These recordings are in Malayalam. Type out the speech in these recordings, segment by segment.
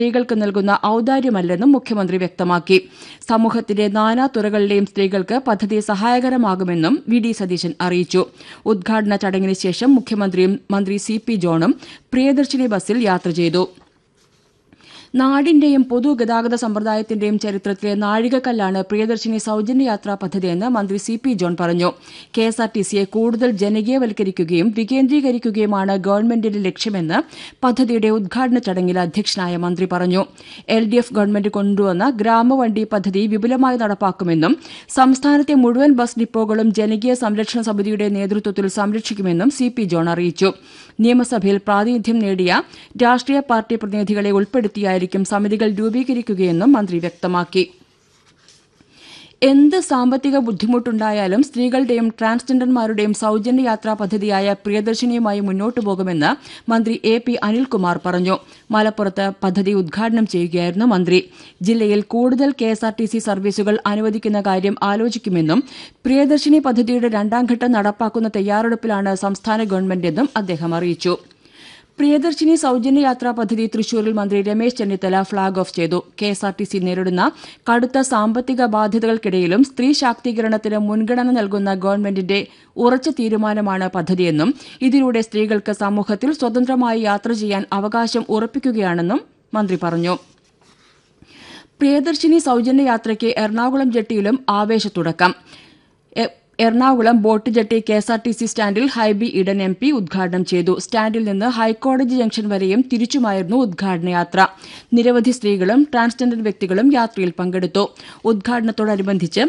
സ്ത്രീകൾക്ക് നൽകുന്ന ഔദാര്യമല്ലെന്നും മുഖ്യമന്ത്രി വ്യക്തമാക്കി സമൂഹത്തിന്റെ നാനാ തുറകളിലെയും സ്ത്രീകൾക്ക് പദ്ധതി സഹായകരമാകുമെന്നും വി ഡി സതീശൻ അറിയിച്ചു ഉദ്ഘാടന ചടങ്ങിന് ശേഷം മുഖ്യമന്ത്രിയും മന്ത്രി സി പി ജോണും പ്രിയദർശിനി ബസ്സിൽ യാത്ര ചെയ്തു നാടിന്റെയും പൊതുഗതാഗത സമ്പ്രദായത്തിന്റെയും ചരിത്രത്തിലെ നാഴികക്കല്ലാണ് പ്രിയദർശിനി സൌജന്യ യാത്രാ പദ്ധതിയെന്ന് മന്ത്രി സി പി ജോൺ പറഞ്ഞു കെ എസ് ആർ ടി സിയെ കൂടുതൽ ജനകീയവൽക്കരിക്കുകയും വികേന്ദ്രീകരിക്കുകയുമാണ് ഗവൺമെന്റിന്റെ ലക്ഷ്യമെന്ന് പദ്ധതിയുടെ ഉദ്ഘാടന ചടങ്ങിൽ അധ്യക്ഷനായ മന്ത്രി പറഞ്ഞു എൽ ഡി എഫ് ഗവൺമെന്റ് കൊണ്ടുവന്ന ഗ്രാമവണ്ടി പദ്ധതി വിപുലമായി നടപ്പാക്കുമെന്നും സംസ്ഥാനത്തെ മുഴുവൻ ബസ് ഡിപ്പോകളും ജനകീയ സംരക്ഷണ സമിതിയുടെ നേതൃത്വത്തിൽ സംരക്ഷിക്കുമെന്നും സി പി ജോൺ അറിയിച്ചു നിയമസഭയിൽ പ്രാതിനിധ്യം നേടിയ രാഷ്ട്രീയ പാർട്ടി പ്രതിനിധികളെ ഉൾപ്പെടുത്തിയായിരിക്കും സമിതികൾ രൂപീകരിക്കുകയെന്നും മന്ത്രി വ്യക്തമാക്കി എന്ത് സാമ്പത്തിക ബുദ്ധിമുട്ടുണ്ടായാലും സ്ത്രീകളുടെയും ട്രാൻസ്ജെൻഡർമാരുടെയും സൌജന്യ യാത്രാ പദ്ധതിയായ പ്രിയദർശിനിയുമായി മുന്നോട്ടു പോകുമെന്ന് മന്ത്രി എ പി അനിൽകുമാർ പറഞ്ഞു മലപ്പുറത്ത് പദ്ധതി ഉദ്ഘാടനം ചെയ്യുകയായിരുന്നു മന്ത്രി ജില്ലയിൽ കൂടുതൽ K S R T C സർവീസുകൾ അനുവദിക്കുന്ന കാര്യം ആലോചിക്കുമെന്നും പ്രിയദർശിനി പദ്ധതിയുടെ രണ്ടാം ഘട്ടം നടപ്പാക്കുന്ന തയ്യാറെടുപ്പിലാണ് സംസ്ഥാന ഗവൺമെന്റെന്നും അദ്ദേഹം അറിയിച്ചു പ്രിയദർശിനി സൌജന്യ യാത്രാ പദ്ധതി തൃശൂരിൽ മന്ത്രി രമേശ് ചെന്നിത്തല ഫ്ളാഗ് ഓഫ് ചെയ്തു K S R T C നേരിടുന്ന കടുത്ത സാമ്പത്തിക ബാധ്യതകൾക്കിടയിലും സ്ത്രീ ശാക്തീകരണത്തിന് മുൻഗണന നൽകുന്ന ഗവൺമെന്റിന്റെ ഉറച്ച തീരുമാനമാണ് പദ്ധതിയെന്നും ഇതിലൂടെ സ്ത്രീകൾക്ക് സമൂഹത്തിൽ സ്വതന്ത്രമായി യാത്ര ചെയ്യാൻ അവകാശം ഉറപ്പിക്കുകയാണെന്നും മന്ത്രി പറഞ്ഞു പ്രിയദർശിനി സൌജന്യ യാത്രയ്ക്ക് എറണാകുളം ജെട്ടിയിലും ആവേശത്തുടക്കം എ- Ernakulam boat jetty K S R T C സ്റ്റാൻഡിൽ ഹൈബി ഇഡൻ എം പി ഉദ്ഘാടനം ചെയ്തു സ്റ്റാൻഡിൽ നിന്ന് ഹൈക്കോടതി ജംഗ്ഷൻ വരെയും തിരിച്ചുമായിരുന്നു ഉദ്ഘാടന യാത്ര നിരവധി സ്ത്രീകളും ട്രാൻസ്ജെൻഡർ വ്യക്തികളും യാത്രയിൽ പങ്കെടുത്തു ഉദ്ഘാടനത്തോടനുബന്ധിച്ച്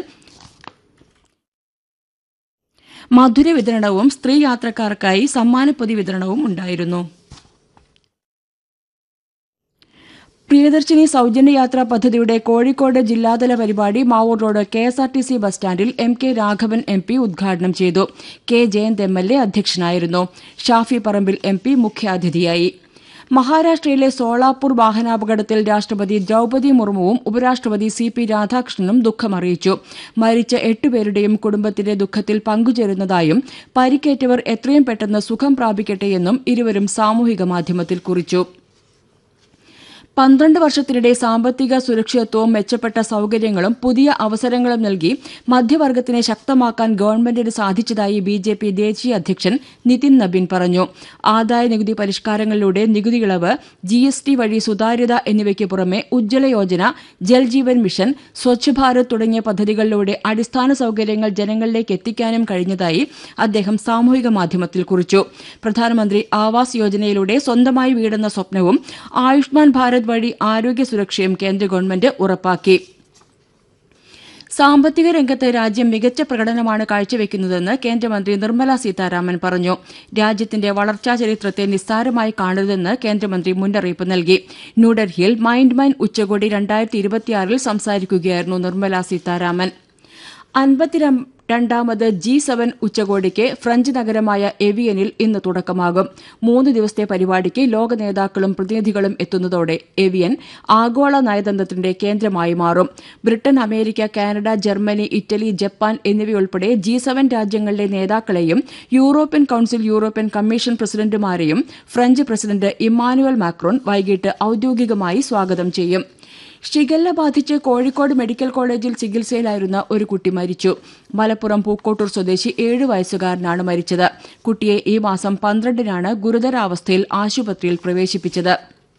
മധുര വിതരണവും സ്ത്രീ യാത്രക്കാർക്കായി സമ്മാനപ്പൊതി വിതരണവും ഉണ്ടായിരുന്നു പ്രിയദർശിനി സൌജന്യ യാത്രാ പദ്ധതിയുടെ കോഴിക്കോട് ജില്ലാതല പരിപാടി Mavoor road K S R T C bus സ്റ്റാൻഡിൽ M K Raghavan M P ഉദ്ഘാടനം ചെയ്തു K Jayanth M L A അധ്യക്ഷനായിരുന്നു ഷാഫി പറമ്പിൽ എം പി മുഖ്യാതിഥിയായി മഹാരാഷ്ട്രയിലെ സോളാപൂർ വാഹനാപകടത്തിൽ രാഷ്ട്രപതി ദ്രൌപതി മുർമുവും ഉപരാഷ്ട്രപതി സി പി രാധാകൃഷ്ണനും ദുഃഖമറിയിച്ചു മരിച്ച എട്ടുപേരുടെയും കുടുംബത്തിന്റെ ദുഃഖത്തിൽ പങ്കുചേരുന്നതായും പരിക്കേറ്റവർ എത്രയും പെട്ടെന്ന് സുഖം പ്രാപിക്കട്ടെയെന്നും ഇരുവരും സാമൂഹിക മാധ്യമത്തിൽ കുറിച്ചു പന്ത്രണ്ട് വർഷത്തിനിടെ സാമ്പത്തിക സുരക്ഷിതത്വവും മെച്ചപ്പെട്ട സൌകര്യങ്ങളും പുതിയ അവസരങ്ങളും നൽകി മധ്യവർഗത്തിനെ ശക്തമാക്കാൻ ഗവൺമെന്റിന് സാധിച്ചതായി ബി ജെ പി ദേശീയ അധ്യക്ഷൻ നിതിൻ നബീൻ പറഞ്ഞു ആദായ നികുതി പരിഷ്കാരങ്ങളിലൂടെ നികുതി ഇളവ് ജി എസ് ടി വഴി സുതാര്യത എന്നിവയ്ക്ക് പുറമെ ഉജ്ജ്വല യോജന ജൽജീവൻ മിഷൻ സ്വച്ഛ് ഭാരത് തുടങ്ങിയ പദ്ധതികളിലൂടെ അടിസ്ഥാന സൌകര്യങ്ങൾ ജനങ്ങളിലേക്ക് എത്തിക്കാനും കഴിഞ്ഞതായി അദ്ദേഹം സാമൂഹിക മാധ്യമത്തിൽ കുറിച്ചു പ്രധാനമന്ത്രി ആവാസ് യോജനയിലൂടെ സ്വന്തമായി വീടെന്ന സ്വപ്നവും ആയുഷ്മാൻ ഭാരത് വഴി ആരോഗ്യ സുരക്ഷയും കേന്ദ്ര ഗവൺമെന്റ് ഉറപ്പാക്കി സാമ്പത്തിക രംഗത്ത് രാജ്യം മികച്ച പ്രകടനമാണ് കാഴ്ചവെക്കുന്നതെന്ന് കേന്ദ്രമന്ത്രി നിർമ്മല സീതാരാമൻ പറഞ്ഞു രാജ്യത്തിന്റെ വളർച്ചാ ചരിത്രത്തെ നിസ്സാരമായി കാണരുതെന്ന് കേന്ദ്രമന്ത്രി മുന്നറിയിപ്പ് നൽകി ന്യൂഡൽഹിയിൽ മൈൻഡ് മൈൻ ഉച്ചകോടി രണ്ടായിരത്തി ഇരുപത്തിയാറിൽ സംസാരിക്കുകയായിരുന്നു നിർമ്മല സീതാരാമൻ അൻപത്തിരം രണ്ടാമത് ജി സെവൻ ഉച്ചകോടിക്ക് ഫ്രഞ്ച് നഗരമായ എവിയനിൽ ഇന്ന് തുടക്കമാകും മൂന്ന് ദിവസത്തെ പരിപാടിക്ക് ലോക നേതാക്കളും പ്രതിനിധികളും എത്തുന്നതോടെ എവിയൻ ആഗോള നയതന്ത്രത്തിന്റെ കേന്ദ്രമായി മാറും Britain America Canada Germany Italy Japan എന്നിവയുൾപ്പെടെ ജി സെവൻ രാജ്യങ്ങളിലെ നേതാക്കളെയും യൂറോപ്യൻ കൌൺസിൽ യൂറോപ്യൻ കമ്മീഷൻ പ്രസിഡന്റുമാരെയും ഫ്രഞ്ച് പ്രസിഡന്റ് ഇമ്മാനുവൽ മാക്രോൺ വൈകിട്ട് ഔദ്യോഗികമായി സ്വാഗതം ചെയ്യും ഷിഗല്ല ബാധിച്ച് കോഴിക്കോട് മെഡിക്കൽ കോളേജിൽ ചികിത്സയിലായിരുന്ന ഒരു കുട്ടി മരിച്ചു മലപ്പുറം പൂക്കോട്ടൂർ സ്വദേശി ഏഴു വയസ്സുകാരനാണ് മരിച്ചത് കുട്ടിയെ ഈ മാസം പന്ത്രണ്ടിനാണ് ഗുരുതരാവസ്ഥയിൽ ആശുപത്രിയിൽ പ്രവേശിപ്പിച്ചത്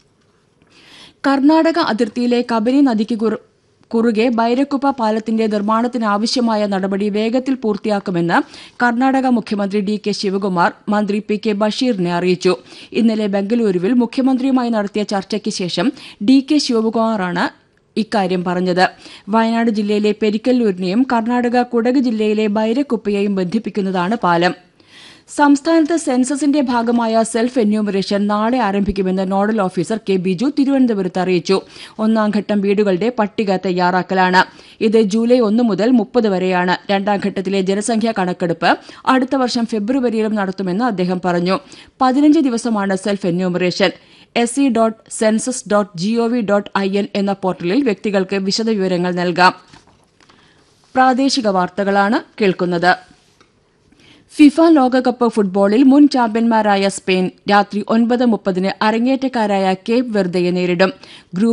കർണാടക അതിർത്തിയിലെ കബനി നദിക്ക് കുറു- കുറുകെ ബൈരക്കുപ്പ പാലത്തിന്റെ നിർമ്മാണത്തിനാവശ്യമായ നടപടി വേഗത്തിൽ പൂർത്തിയാക്കുമെന്ന് കർണാടക മുഖ്യമന്ത്രി ഡി കെ ശിവകുമാർ മന്ത്രി പി കെ ബഷീറിനെ അറിയിച്ചു ഇന്നലെ ബംഗളൂരുവിൽ മുഖ്യമന്ത്രിയുമായി നടത്തിയ ചർച്ചയ്ക്ക് ശേഷം ഡി കെ ശിവകുമാറാണ് ഇക്കാര്യം പറഞ്ഞത് വയനാട് ജില്ലയിലെ പെരിക്കല്ലൂരിനെയും കർണാടക കുടക് ജില്ലയിലെ ബൈരക്കുപ്പയെയും ബന്ധിപ്പിക്കുന്നതാണ് പാലം സംസ്ഥാനത്ത് സെൻസസിന്റെ ഭാഗമായ സെൽഫ് എന്യൂമറേഷൻ നാളെ ആരംഭിക്കുമെന്ന് നോഡൽ ഓഫീസർ കെ ബിജു തിരുവനന്തപുരത്ത് അറിയിച്ചു ഒന്നാം ഘട്ടം വീടുകളുടെ പട്ടിക തയ്യാറാക്കലാണ് ഇത് ജൂലൈ ഒന്ന് മുതൽ മുപ്പത് വരെയാണ് രണ്ടാം ഘട്ടത്തിലെ ജനസംഖ്യാ കണക്കെടുപ്പ് അടുത്ത വർഷം ഫെബ്രുവരിയിലും നടത്തുമെന്ന് അദ്ദേഹം പറഞ്ഞു പതിനഞ്ച് ദിവസമാണ് self enumeration S C dot census dot GOV dot I N എന്ന പോർട്ടലിൽ വ്യക്തികൾക്ക് വിശദവിവരങ്ങൾ നൽകാം പ്രാദേശിക വാർത്തകളാണ് കേൾക്കുന്നത് ഫിഫ ലോകകപ്പ് ഫുട്ബോളിൽ മുൻ ചാമ്പ്യന്മാരായ സ്പെയിൻ രാത്രി ഒൻപത് മുപ്പതിന് അരങ്ങേറ്റക്കാരായ കേപ്പ് വെർദയെ നേരിടും ഗ്രൂപ്പ്